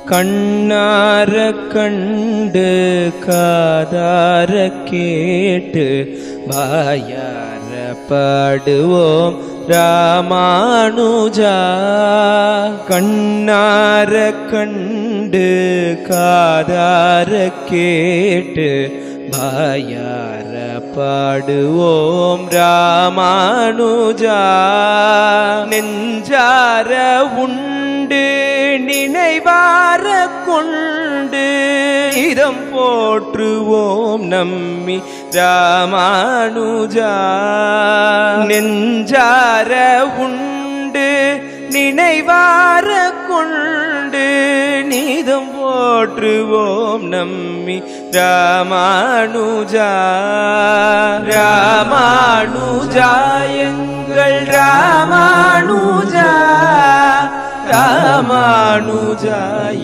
கண்ணார கண்டு காதார கேட்டு வாயார பாடுவோம் ராமானுஜா கண்ணார கண்டு காதார கேட்டு வாயார பாடுவோம் ராமானுஜா நெஞ்சார உண்டு நினைவார கொண்டு இதம் போற்றுவோம் நம்மி ராமானுஜா நெஞ்சார உண்டு நினைவார கொண்டு நீதம் போற்றுவோம் நம்மி ராமானுஜா ராமானுஜா எங்கள் ராமானுஜா ராமானுஜா